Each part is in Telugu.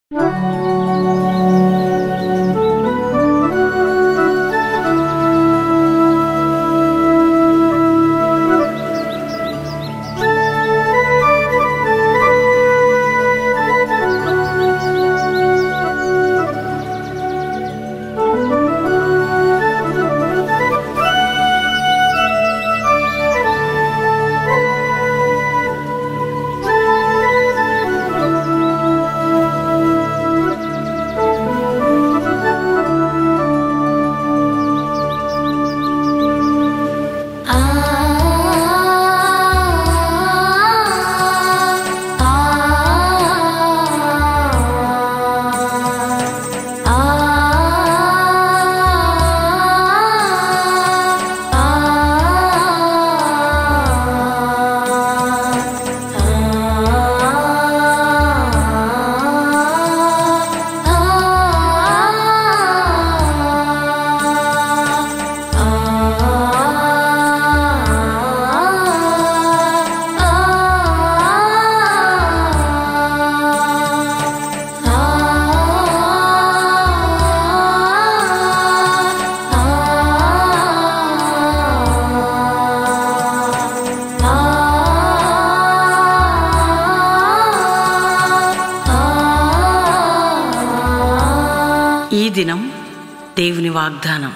ఈ దినం దేవుని వాగ్దానం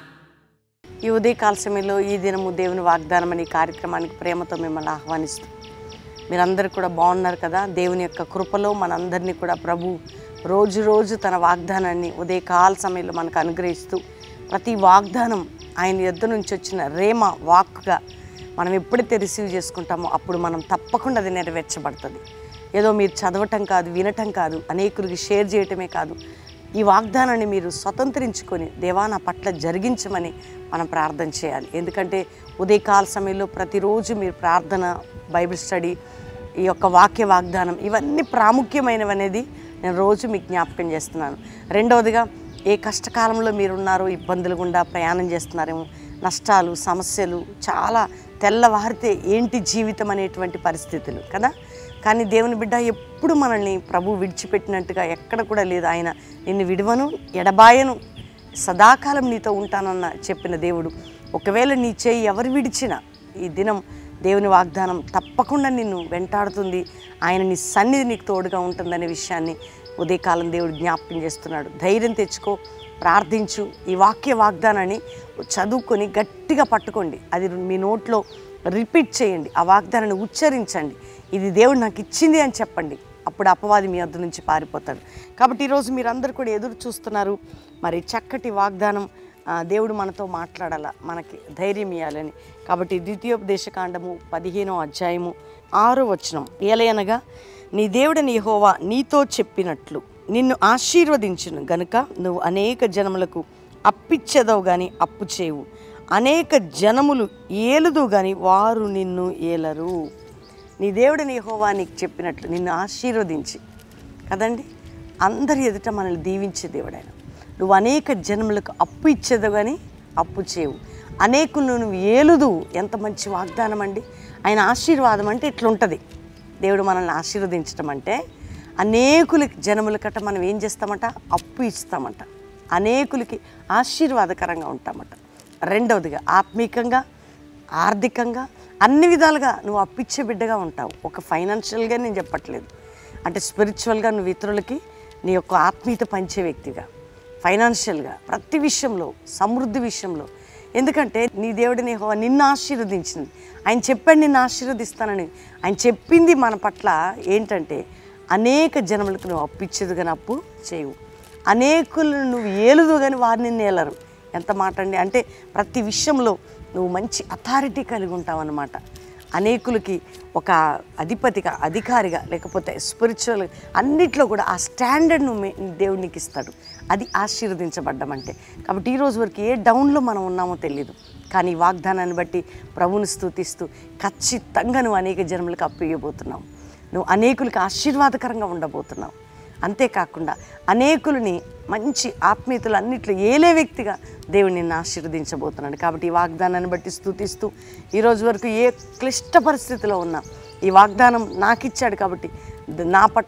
ఈ ఉదయకాల సమయంలో ఈ దినము దేవుని వాగ్దానం అనే కార్యక్రమానికి ప్రేమతో మిమ్మల్ని ఆహ్వానిస్తూ మీరందరూ కూడా బాగున్నారు కదా దేవుని యొక్క కృపలో మనందరినీ కూడా ప్రభు రోజు రోజు తన వాగ్దానాన్ని ఉదయకాల సమయంలో మనకు అనుగ్రహిస్తూ ప్రతి వాగ్దానం ఆయన యొద్ద నుంచి వచ్చిన రేమ వాక్గా మనం ఎప్పుడైతే రిసీవ్ చేసుకుంటామో అప్పుడు మనం తప్పకుండా అది నెరవేర్చబడుతుంది ఏదో మీరు చదవటం కాదు వినటం కాదు అనేకులకి షేర్ చేయటమే కాదు ఈ వాగ్దానాన్ని మీరు స్వతంత్రించుకొని దేవా నా పట్ల జరిగించమని మనం ప్రార్థన చేయాలి ఎందుకంటే ఉదయకాల సమయంలో ప్రతిరోజు మీరు ప్రార్థన బైబిల్ స్టడీ ఈ యొక్క వాక్య వాగ్దానం ఇవన్నీ ప్రాముఖ్యమైనవి అనేది నేను రోజు మీకు జ్ఞాపకం చేస్తున్నాను రెండవదిగా ఏ కష్టకాలంలో మీరున్నారో ఇబ్బందులు గుండా ప్రయాణం చేస్తున్నారేమో నష్టాలు సమస్యలు చాలా తెల్లవారితే ఏంటి జీవితం అనేటువంటి పరిస్థితులు కదా కానీ దేవుని బిడ్డ ఎప్పుడు మనల్ని ప్రభు విడిచిపెట్టినట్టుగా ఎక్కడ కూడా లేదు ఆయన నిన్ను విడవను ఎడబాయను సదాకాలం నీతో ఉంటానన్న చెప్పిన దేవుడు ఒకవేళ నీ చేయి ఎవరు విడిచినా ఈ దినం దేవుని వాగ్దానం తప్పకుండా నిన్ను వెంటాడుతుంది ఆయన నీ సన్నిధి నీకు తోడుగా ఉంటుందనే విషయాన్ని ఉదయకాలం దేవుడు జ్ఞాపకం చేస్తున్నాడు ధైర్యం తెచ్చుకో ప్రార్థించు ఈ వాక్య వాగ్దానాన్ని చదువుకొని గట్టిగా పట్టుకోండి అది మీ నోట్లో రిపీట్ చేయండి ఆ వాగ్దానాన్ని ఉచ్చరించండి ఇది దేవుడు నాకు ఇచ్చింది అని చెప్పండి అప్పుడు అపవాది మీ వద్ద నుంచి పారిపోతాడు కాబట్టి ఈరోజు మీరందరూ కూడా ఎదురు చూస్తున్నారు మరి చక్కటి వాగ్దానం ఆ, దేవుడు మనతో మాట్లాడాల మనకి ధైర్యం ఇవ్వాలని కాబట్టి ద్వితీయోపదేశకాండము పదిహేనో అధ్యాయము ఆరో వచనం ఏలయనగా నీ దేవుడని యెహోవా నీతో చెప్పినట్లు నిన్ను ఆశీర్వదించును గనుక నువ్వు అనేక జనములకు అప్పిచ్చేదవు గాని అప్పు చేయవు అనేక జనములు ఏలుదు గాని వారు నిన్ను ఏలరు నీ దేవుడిని యెహోవా నీకు చెప్పినట్లు నిన్ను ఆశీర్వదించి కదండి అందరి ఎదుట మనల్ని దీవించే దేవుడు ఆయన నువ్వు అనేక జన్మలకు అప్పు ఇచ్చేది కానీ అప్పు చేయవు అనేకులు నువ్వు ఏలుదు ఎంత మంచి వాగ్దానం అండి ఆయన ఆశీర్వాదం అంటే ఇట్లుంటుంది దేవుడు మనల్ని ఆశీర్వదించడం అంటే అనేకులకి జనములకట మనం ఏం చేస్తామంట అప్పు ఇస్తామంట అనేకులకి ఆశీర్వాదకరంగా ఉంటామట రెండవదిగా ఆత్మీకంగా ఆర్థికంగా అన్ని విధాలుగా నువ్వు అప్పిచ్చే బిడ్డగా ఉంటావు ఒక ఫైనాన్షియల్గా నేను చెప్పట్లేదు అంటే స్పిరిచువల్గా నువ్వు ఇతరులకి నీ యొక్క ఆత్మీయత పంచే వ్యక్తిగా ఫైనాన్షియల్గా ప్రతి విషయంలో సమృద్ధి విషయంలో ఎందుకంటే నీ దేవుడిని యెహోవా నిన్ను ఆశీర్వదించింది ఆయన చెప్పాడు నిన్ను ఆశీర్వదిస్తానని ఆయన చెప్పింది మన పట్ల ఏంటంటే అనేక జనములకు నువ్వు అప్పిచ్చేది కానీ అప్పు చేయవు అనేకులు నువ్వు ఏలుదు కానీ వారిని నేలరు ఎంత మాట అండి అంటే ప్రతి విషయంలో నువ్వు మంచి అథారిటీ కలిగి ఉంటావు అన్నమాట అనేకులకి ఒక అధిపతిగా అధికారిగా లేకపోతే స్పిరిచువల్ అన్నిట్లో కూడా ఆ స్టాండర్డ్ నువ్వు మే- దేవుడు నీకు ఇస్తాడు అది ఆశీర్వదించబడ్డం అంటే కాబట్టి ఈ రోజు వరకు ఏ డౌన్లో మనం ఉన్నామో తెలియదు కానీ ఈ వాగ్దానాన్ని బట్టి ప్రభువుని స్థుతిస్తూ ఖచ్చితంగా నువ్వు అనేక జన్మలకు అప్పయ్యబోతున్నావు నువ్వు అనేకులకి ఆశీర్వాదకరంగా ఉండబోతున్నావు అంతేకాకుండా అనేకులని మంచి ఆత్మీయతలు అన్నిట్లో ఏలే వ్యక్తిగా దేవుడు నిన్ను ఆశీర్వదించబోతున్నాడు కాబట్టి ఈ వాగ్దానాన్ని బట్టి స్థుతిస్తూ ఈ రోజు వరకు ఏ క్లిష్ట పరిస్థితిలో ఉన్నా ఈ వాగ్దానం నాకు ఇచ్చాడు కాబట్టి ద- నా పట్ల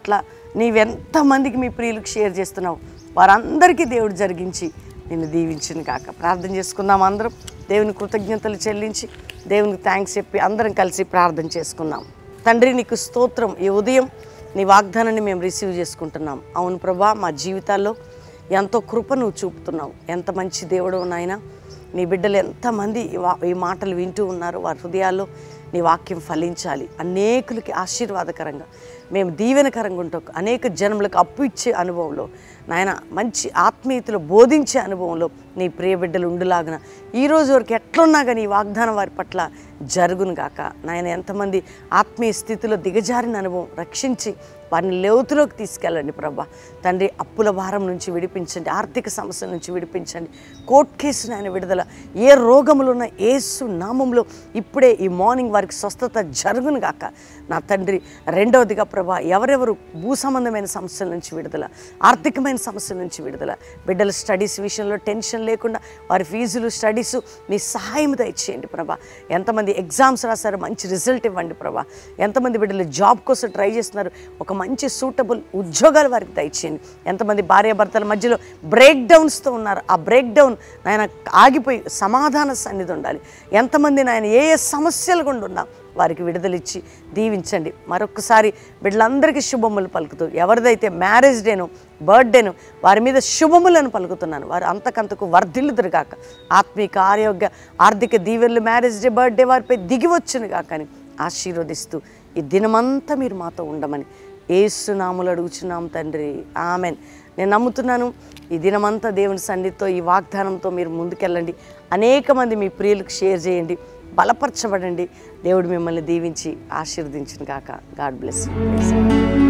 నీవెంతమందికి మీ ప్రియులకు షేర్ చేస్తున్నావు వారందరికీ దేవుడు జరిగించి నిన్ను దీవించిన కాక ప్రార్థన చేసుకుందాం అందరం దేవుని కృతజ్ఞతలు చెల్లించి దేవునికి థ్యాంక్స్ చెప్పి అందరం కలిసి ప్రార్థన చేసుకుందాం తండ్రి నీకు స్తోత్రం ఈ ఉదయం నీ వాగ్దానాన్ని మేము రిసీవ్ చేసుకుంటున్నాం అవును ప్రభా మా జీవితాల్లో ఎంతో కృప నువ్వు చూపుతున్నావు ఎంత మంచి దేవుడు నాయన నీ బిడ్డలు ఎంతమంది ఈ వా- ఈ మాటలు వింటూ ఉన్నారు వారి హృదయాల్లో నీ వాక్యం ఫలించాలి అనేకులకి ఆశీర్వాదకరంగా మేము దీవెనకరంగా ఉంటాం అనేక జన్మలకు అప్పు ఇచ్చే అనుభవంలో నాయన మంచి ఆత్మీయతలు బోధించే అనుభవంలో నీ ప్రియ బిడ్డలు ఉండులాగున ఈ రోజు వరకు ఎట్లున్నా కానీ ఈ వాగ్దానం వారి పట్ల జరుగును గాక నాయన ఎంతమంది ఆత్మీయ స్థితిలో దిగజారిన అనుభవం రక్షించి వారిని లోతులోకి తీసుకెళ్ళండి ప్రభా తండ్రి అప్పుల భారం నుంచి విడిపించండి ఆర్థిక సమస్యల నుంచి విడిపించండి కోర్టు కేసు ఆయన విడుదల ఏ రోగములు ఉన్న ఏసు నామంలో ఇప్పుడే ఈ మార్నింగ్ వారికి స్వస్థత జరుగును గాక నా తండ్రి రెండవదిగా ప్రభా ఎవరెవరు భూ సంబంధమైన సమస్యల నుంచి విడుదల ఆర్థికమైన సమస్యల నుంచి విడుదల బిడ్డల స్టడీస్ విషయంలో టెన్షన్ లేకుండా వారి ఫీజులు స్టడీస్ మీ సహాయం దయచేయండి ప్రభా ఎంతమంది ఎగ్జామ్స్ రాశారు మంచి రిజల్ట్ ఇవ్వండి ప్రభా ఎంతమంది బిడ్డలు జాబ్ కోసం ట్రై చేస్తున్నారు ఒక మంచి సూటబుల్ ఉద్యోగాలు వారికి దయచేయండి ఎంతమంది భార్యాభర్తల మధ్యలో బ్రేక్ డౌన్స్తో ఉన్నారు ఆ బ్రేక్ డౌన్ నాయన ఆగిపోయి సమాధాన సన్నిధి ఉండాలి ఎంతమంది నాయన ఏ ఏ సమస్యలు గుండా ఉన్నా వారికి విడుదలిచ్చి దీవించండి మరొకసారి బిడ్డలందరికీ శుభములు పలుకుతూ ఎవరిదైతే మ్యారేజ్ డేను బర్త్డేను వారి మీద శుభములను పలుకుతున్నాను వారు అంతకంతకు వర్ధిల్లుదురు గాక ఆత్మీక ఆరోగ్య ఆర్థిక దీవెనలు మ్యారేజ్ డే బర్త్డే వారిపై దిగి వచ్చును గాక అని ఆశీర్వదిస్తూ ఈ దినమంతా మీరు మాతో ఉండమని ఏసునాములు అడుగుచున్నాం తండ్రి ఆమెన్ నేను నమ్ముతున్నాను ఈ దినమంతా దేవుని సన్నిధితో ఈ వాగ్దానంతో మీరు ముందుకెళ్ళండి అనేక మంది మీ ప్రియులకు షేర్ చేయండి బలపరచబడండి దేవుడు మిమ్మల్ని దీవించి ఆశీర్వదించిన కాక గాడ్ బ్లెస్ యూ